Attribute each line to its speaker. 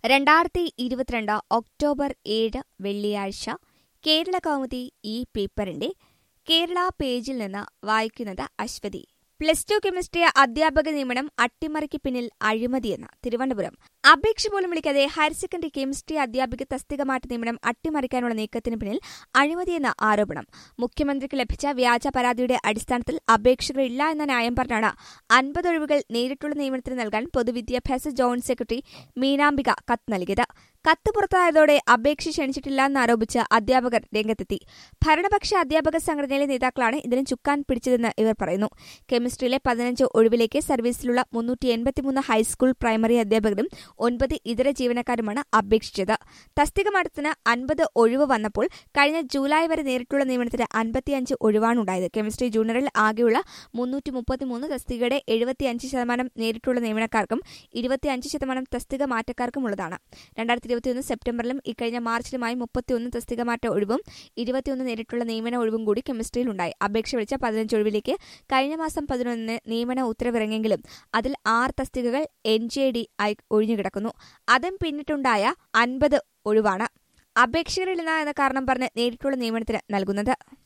Speaker 1: രണ്ടായിരത്തി ഇരുപത്തിരണ്ട് ഒക്ടോബർ ഏഴ് വെള്ളിയാഴ്ച കേരള കൗമുദി ഈ പേപ്പറിന്റെ കേരള പേജിൽ നിന്ന് വായിക്കുന്നത് അശ്വതി പ്ലസ് ടു കെമിസ്ട്രി അധ്യാപക നിയമനം അട്ടിമറിക്ക് പിന്നിൽ അഴിമതിയെന്ന് തിരുവനന്തപുരം അപേക്ഷ പോലും വിളിക്കാതെ ഹയർ സെക്കൻഡറി കെമിസ്ട്രി അധ്യാപിക തസ്തിക മാറ്റ നിയമനം അട്ടിമറിക്കാനുള്ള നീക്കത്തിന് പിന്നിൽ അഴിമതിയെന്ന ആരോപണം മുഖ്യമന്ത്രിക്ക് ലഭിച്ച വ്യാജ പരാതിയുടെ അടിസ്ഥാനത്തിൽ അപേക്ഷകരില്ല എന്ന ന്യായം പറഞ്ഞാണ് അൻപത് ഒഴിവുകൾ നേരിട്ടുള്ള നിയമനത്തിന് നൽകാൻ പൊതുവിദ്യാഭ്യാസ ജോയിന്റ് സെക്രട്ടറി മീനാംബിക കത്ത് നൽകിയത് കത്ത് പുറത്തായതോടെ അപേക്ഷ ക്ഷണിച്ചിട്ടില്ല എന്നാരോപിച്ച് അധ്യാപകർ രംഗത്തെത്തി ഭരണപക്ഷ അധ്യാപക സംഘടനയിലെ നേതാക്കളാണ് ഇതിന് ചുക്കാൻ പിടിച്ചതെന്ന് ഇവർ പറയുന്നു കെമിസ്ട്രിയിലെ പതിനഞ്ച് ഒഴിവിലേക്ക് സർവീസിലുള്ള മുന്നൂറ്റി എൺപത്തിമൂന്ന് ഹൈസ്കൂൾ പ്രൈമറി അധ്യാപകരും ഒൻപത് ഇതര ജീവനക്കാരുമാണ് അപേക്ഷിച്ചത് തസ്തിക മാറ്റത്തിന് അൻപത് ഒഴിവ് വന്നപ്പോൾ കഴിഞ്ഞ ജൂലൈ വരെ നേരിട്ടുള്ള നിയമനത്തിന് അൻപത്തിയഞ്ച് ഒഴിവാണുണ്ടായത് കെമിസ്ട്രി ജൂനിയറിൽ ആകെയുള്ള മുന്നൂറ്റി മുപ്പത്തിമൂന്ന് തസ്തികയുടെ എഴുപത്തിയഞ്ച് ശതമാനം നേരിട്ടുള്ള നിയമനക്കാർക്കും ഇരുപത്തിയഞ്ച് ശതമാനം തസ്തിക മാറ്റക്കാർക്കുമുള്ളതാണ് രണ്ടായിരത്തി ഇരുപത്തിയൊന്ന് സെപ്റ്റംബറിലും ഇക്കഴിഞ്ഞ മാർച്ചിലുമായി മുപ്പത്തിയൊന്ന് തസ്തിക മാറ്റ ഒഴിവും ഇരുപത്തിയൊന്ന് നേരിട്ടുള്ള നിയമന ഒഴിവും കൂടി കെമിസ്ട്രിയിലുണ്ടായി അപേക്ഷ വിളിച്ച പതിനഞ്ച് ഒഴിവിലേക്ക് കഴിഞ്ഞ മാസം പതിനൊന്നിന് നിയമന ഉത്തരവിറങ്ങിയെങ്കിലും അതിൽ ആറ് തസ്തികകൾ എൻ ജെ ഡി ആയി ഒഴിഞ്ഞുകിടക്കുന്നു അതും പിന്നിട്ടുണ്ടായ അൻപത് ഒഴിവാണ് അപേക്ഷകരില്ലെന്ന എന്ന കാരണം പറഞ്ഞ് നേരിട്ടുള്ള നിയമനത്തിന് നൽകുന്നത്